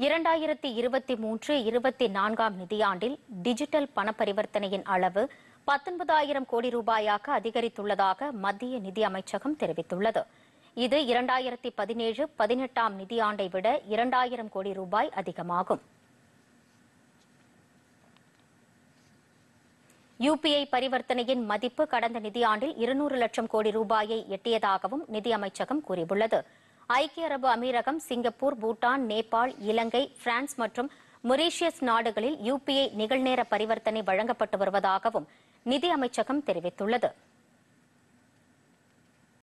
இரண்டாயிரத்தி இருபத்தி மூன்று இருபத்தி நான்காம் நிதியாண்டில் டிஜிட்டல் பண பரிவர்த்தனையின் அளவு பத்தொன்பதாயிரம் கோடி ரூபாயாக அதிகரித்துள்ளதாக மத்திய நிதி அமைச்சகம் தெரிவித்துள்ளது இது இரண்டாயிரத்தி பதினேழு பதினெட்டாம் நிதியாண்டை விட இரண்டாயிரம் கோடி ரூபாய் அதிகமாகும் யுபிஐ பரிவர்த்தனையின் மதிப்பு கடந்த நிதியாண்டில் இருநூறு லட்சம் கோடி ரூபாயை எட்டியதாகவும் நிதி அமைச்சகம் கூறியுள்ளது ஐக்கிய அரபு அமீரகம் சிங்கப்பூர் பூட்டான் நேபாள் இலங்கை பிரான்ஸ் மற்றும் மொரீஷியஸ் நாடுகளில் யுபிஐ நிகழ்நேர பரிவர்த்தனை வழங்கப்பட்டு வருவதாகவும் நிதி அமைச்சகம் தெரிவித்துள்ளது